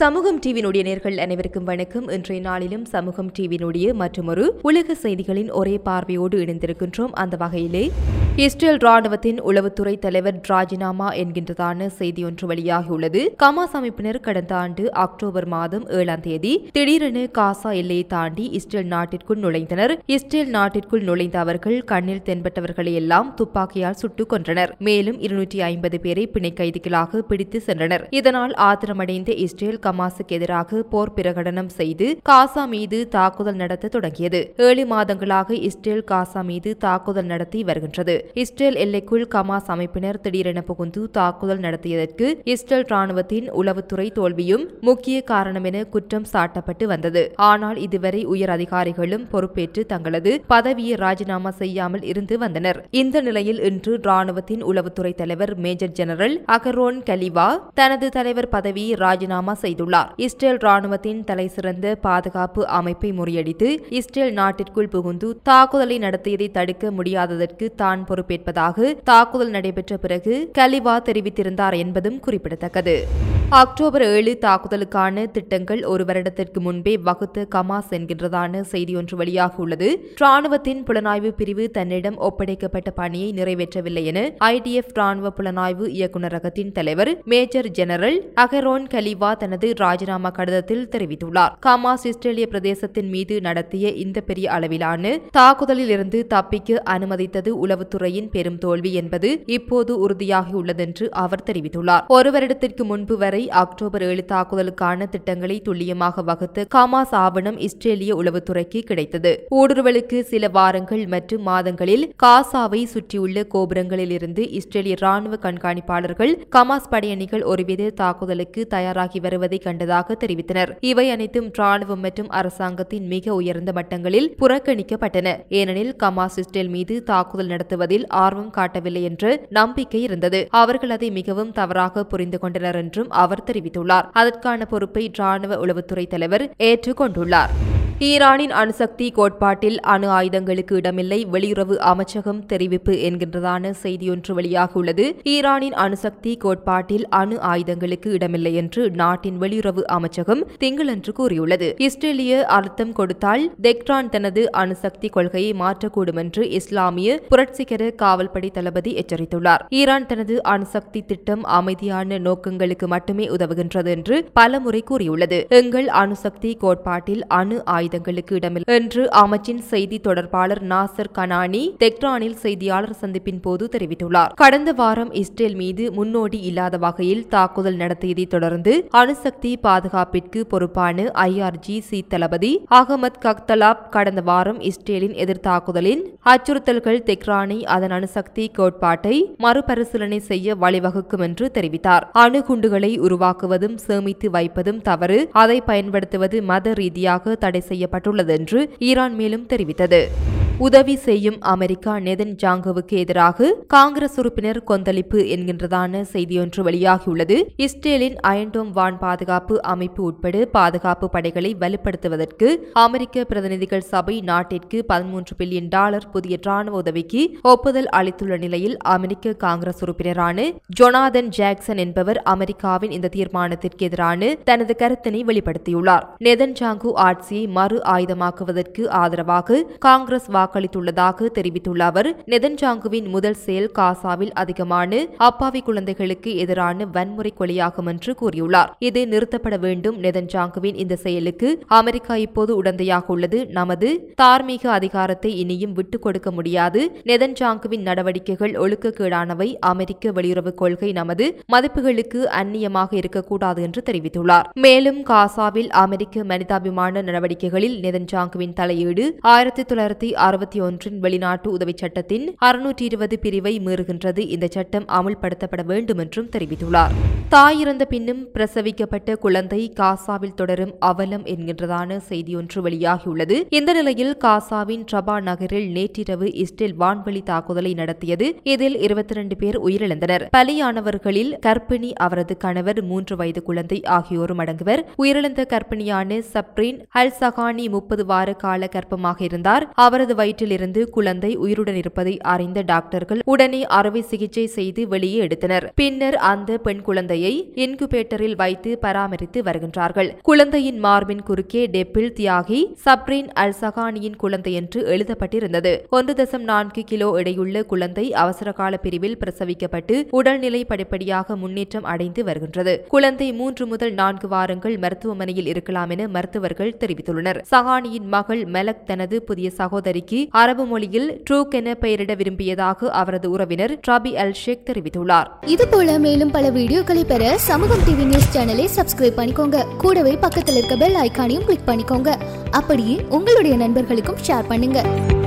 சமூகம் டிவியினுடைய நேர்கள் அனைவருக்கும் வணக்கம் இன்றைய நாளிலும் சமூகம் டிவியினுடைய மற்றொரு உலக செய்திகளின் ஒரே பார்வையோடு இணைந்திருக்கின்றோம் அந்த வகையிலே இஸ்ரேல் ராணுவத்தின் உளவுத்துறை தலைவர் ராஜினாமா என்கின்றதான செய்தி ஒன்று வெளியாகியுள்ளது கமாஸ் அமைப்பினர் கடந்த ஆண்டு அக்டோபர் மாதம் ஏழாம் தேதி திடீரென காசா எல்லையை தாண்டி இஸ்ரேல் நாட்டிற்குள் நுழைந்தனர் இஸ்ரேல் நாட்டிற்குள் நுழைந்த அவர்கள் கண்ணில் தென்பட்டவர்களை எல்லாம் துப்பாக்கியால் சுட்டுக் கொன்றனர் மேலும் இருநூற்றி ஐம்பது பேரை பிணை கைதிகளாக பிடித்து சென்றனர் இதனால் ஆத்திரமடைந்த இஸ்ரேல் கமாஸுக்கு எதிராக போர் பிரகடனம் செய்து காசா மீது தாக்குதல் நடத்த தொடங்கியது ஏழு மாதங்களாக இஸ்ரேல் காசா மீது தாக்குதல் நடத்தி வருகின்றது இஸ்ரேல் எல்லைக்குள் கமாஸ் அமைப்பினர் திடீரென புகுந்து தாக்குதல் நடத்தியதற்கு இஸ்ரேல் ராணுவத்தின் உளவுத்துறை தோல்வியும் முக்கிய காரணம் என குற்றம் சாட்டப்பட்டு வந்தது ஆனால் இதுவரை உயர் அதிகாரிகளும் பொறுப்பேற்று தங்களது பதவியை ராஜினாமா செய்யாமல் இருந்து வந்தனர் இந்த நிலையில் இன்று ராணுவத்தின் உளவுத்துறை தலைவர் மேஜர் ஜெனரல் அகரோன் கலிவா தனது தலைவர் பதவியை ராஜினாமா செய்துள்ளார் இஸ்ரேல் ராணுவத்தின் தலைசிறந்த பாதுகாப்பு அமைப்பை முறியடித்து இஸ்ரேல் நாட்டிற்குள் புகுந்து தாக்குதலை நடத்தியதை தடுக்க முடியாததற்கு தான் பொறுப்பேற்பதாக தாக்குதல் நடைபெற்ற பிறகு கலிவா தெரிவித்திருந்தார் என்பதும் குறிப்பிடத்தக்கது அக்டோபர் ஏழு தாக்குதலுக்கான திட்டங்கள் ஒரு வருடத்திற்கு முன்பே வகுத்த கமாஸ் என்கின்றதான செய்தி ஒன்று வெளியாகியுள்ளது ராணுவத்தின் புலனாய்வு பிரிவு தன்னிடம் ஒப்படைக்கப்பட்ட பணியை நிறைவேற்றவில்லை என ஐடிஎஃப் ராணுவ புலனாய்வு இயக்குநரகத்தின் தலைவர் மேஜர் ஜெனரல் அகரோன் கலிவா தனது ராஜினாமா கடிதத்தில் தெரிவித்துள்ளார் கமாஸ் இஸ்ரேலிய பிரதேசத்தின் மீது நடத்திய இந்த பெரிய அளவிலான தாக்குதலில் இருந்து தப்பிக்க அனுமதித்தது உளவுத்துறையின் பெரும் தோல்வி என்பது இப்போது உறுதியாகியுள்ளதென்று அவர் தெரிவித்துள்ளார் ஒரு வருடத்திற்கு முன்பு வரை அக்டோபர் ஏழு தாக்குதலுக்கான திட்டங்களை துல்லியமாக வகுத்த கமாஸ் ஆவணம் இஸ்ரேலிய உளவுத்துறைக்கு கிடைத்தது ஊடுருவலுக்கு சில வாரங்கள் மற்றும் மாதங்களில் காசாவை சுற்றியுள்ள கோபுரங்களில் இருந்து இஸ்ரேலிய ராணுவ கண்காணிப்பாளர்கள் கமாஸ் படையணிகள் ஒருவித தாக்குதலுக்கு தயாராகி வருவதை கண்டதாக தெரிவித்தனர் இவை அனைத்தும் ராணுவம் மற்றும் அரசாங்கத்தின் மிக உயர்ந்த மட்டங்களில் புறக்கணிக்கப்பட்டன ஏனெனில் கமாஸ் இஸ்ரேல் மீது தாக்குதல் நடத்துவதில் ஆர்வம் காட்டவில்லை என்ற நம்பிக்கை இருந்தது அவர்கள் அதை மிகவும் தவறாக புரிந்து கொண்டனர் என்றும் அவர் தெரிவித்துள்ளார் அதற்கான பொறுப்பை ராணுவ உளவுத்துறை தலைவர் ஏற்றுக்கொண்டுள்ளார் ஈரானின் அணுசக்தி கோட்பாட்டில் அணு ஆயுதங்களுக்கு இடமில்லை வெளியுறவு அமைச்சகம் தெரிவிப்பு என்கின்றதான செய்தியொன்று வெளியாகியுள்ளது ஈரானின் அணுசக்தி கோட்பாட்டில் அணு ஆயுதங்களுக்கு இடமில்லை என்று நாட்டின் வெளியுறவு அமைச்சகம் திங்களன்று கூறியுள்ளது இஸ்ரேலிய அர்த்தம் கொடுத்தால் தெக்ரான் தனது அணுசக்தி கொள்கையை மாற்றக்கூடும் என்று இஸ்லாமிய புரட்சிகர காவல்படை தளபதி எச்சரித்துள்ளார் ஈரான் தனது அணுசக்தி திட்டம் அமைதியான நோக்கங்களுக்கு மட்டுமே உதவுகின்றது என்று பலமுறை கூறியுள்ளது எங்கள் அணுசக்தி கோட்பாட்டில் அணு ஆயுதங்களுக்கு இடமில்லை என்று அமைச்சின் செய்தி தொடர்பாளர் நாசர் கனானி தெக்ரானில் செய்தியாளர் சந்திப்பின் போது தெரிவித்துள்ளார் கடந்த வாரம் இஸ்ரேல் மீது முன்னோடி இல்லாத வகையில் தாக்குதல் நடத்தியதை தொடர்ந்து அணுசக்தி பாதுகாப்பிற்கு பொறுப்பான ஐஆர்ஜி சி தளபதி அகமத் கக்தலாப் கடந்த வாரம் இஸ்ரேலின் எதிர்த்தாக்குதலின் அச்சுறுத்தல்கள் தெக்ரானை அதன் அணுசக்தி கோட்பாட்டை மறுபரிசீலனை செய்ய வழிவகுக்கும் என்று தெரிவித்தார் அணுகுண்டுகளை உருவாக்குவதும் சேமித்து வைப்பதும் தவறு அதை பயன்படுத்துவது மத ரீதியாக தடை செய்யப்பட்டுள்ளது என்று ஈரான் மேலும் தெரிவித்தது உதவி செய்யும் அமெரிக்கா நெதன் ஜாங்கோவுக்கு எதிராக காங்கிரஸ் உறுப்பினர் கொந்தளிப்பு என்கின்றதான செய்தியொன்று வெளியாகியுள்ளது இஸ்ரேலின் அயன்டோம் வான் பாதுகாப்பு அமைப்பு உட்பட பாதுகாப்பு படைகளை வலுப்படுத்துவதற்கு அமெரிக்க பிரதிநிதிகள் சபை நாட்டிற்கு பதிமூன்று பில்லியன் டாலர் புதிய ராணுவ உதவிக்கு ஒப்புதல் அளித்துள்ள நிலையில் அமெரிக்க காங்கிரஸ் உறுப்பினரான ஜொனாதன் ஜாக்சன் என்பவர் அமெரிக்காவின் இந்த தீர்மானத்திற்கு எதிரான தனது கருத்தினை வெளிப்படுத்தியுள்ளார் நெதன் ஜாங்கு ஆட்சியை மறு ஆயுதமாக்குவதற்கு ஆதரவாக காங்கிரஸ் வாக்களித்துள்ளதாக தெரிவித்துள்ள அவர் நெதன்ஜாங்குவின் முதல் செயல் காசாவில் அதிகமான அப்பாவி குழந்தைகளுக்கு எதிரான வன்முறை கொலையாகும் என்று கூறியுள்ளார் இது நிறுத்தப்பட வேண்டும் நெதன்ஜாங்குவின் இந்த செயலுக்கு அமெரிக்கா இப்போது உடந்தையாக உள்ளது நமது தார்மீக அதிகாரத்தை இனியும் விட்டுக் கொடுக்க முடியாது நெதன்ஜாங்குவின் நடவடிக்கைகள் ஒழுக்கக்கேடானவை அமெரிக்க வெளியுறவு கொள்கை நமது மதிப்புகளுக்கு அந்நியமாக இருக்கக்கூடாது என்று தெரிவித்துள்ளார் மேலும் காசாவில் அமெரிக்க மனிதாபிமான நடவடிக்கைகளில் நெதன்ஜாங்குவின் தலையீடு ஆயிரத்தி தொள்ளாயிரத்தி அறுபத்தி ஒன்றின் வெளிநாட்டு உதவிச் சட்டத்தின் அறுநூற்றி இருபது பிரிவை மீறுகின்றது இந்த சட்டம் அமுல்படுத்தப்பட வேண்டும் என்றும் தெரிவித்துள்ளார் தாய் இறந்த பின்னும் பிரசவிக்கப்பட்ட குழந்தை காசாவில் தொடரும் அவலம் என்கின்றதான செய்தியொன்று வெளியாகியுள்ளது இந்த நிலையில் காசாவின் ட்ரபா நகரில் நேற்றிரவு இஸ்ரேல் வான்வழி தாக்குதலை நடத்தியது இதில் இருபத்தி இரண்டு பேர் உயிரிழந்தனர் பலியானவர்களில் கர்ப்பிணி அவரது கணவர் மூன்று வயது குழந்தை ஆகியோரும் அடங்குவர் உயிரிழந்த கர்ப்பிணியான சப்ரீன் அல் சகானி முப்பது வார கால கர்ப்பமாக இருந்தார் அவரது வயது வயிற்றிலிருந்து குழந்தை உயிருடன் இருப்பதை அறிந்த டாக்டர்கள் உடனே அறுவை சிகிச்சை செய்து வெளியே எடுத்தனர் பின்னர் அந்த பெண் குழந்தையை இன்குபேட்டரில் வைத்து பராமரித்து வருகின்றார்கள் குழந்தையின் மார்பின் குறுக்கே டெப்பில் தியாகி சப்ரீன் அல் சகானியின் குழந்தை என்று எழுதப்பட்டிருந்தது ஒன்று தசம் நான்கு கிலோ எடையுள்ள குழந்தை அவசரகால பிரிவில் பிரசவிக்கப்பட்டு உடல்நிலை படிப்படியாக முன்னேற்றம் அடைந்து வருகின்றது குழந்தை மூன்று முதல் நான்கு வாரங்கள் மருத்துவமனையில் இருக்கலாம் என மருத்துவர்கள் தெரிவித்துள்ளனர் சஹானியின் மகள் மெலக் தனது புதிய சகோதரிக்கு அரபு மொழியில் ட்ரூக் என பெயரிட விரும்பியதாக அவரது உறவினர் ட்ராபி அல் ஷேக் தெரிவித்துள்ளார் இது போல மேலும் பல வீடியோக்களை பெற சமூகம் டிவி நியூஸ் சேனலை சப்ஸ்கிரைப் பண்ணிக்கோங்க கூடவே பக்கத்தில் இருக்க பெல் ஐகானையும் கிளிக் பண்ணிக்கோங்க அப்படியே உங்களுடைய நண்பர்களுக்கும் ஷேர் பண்ணுங்க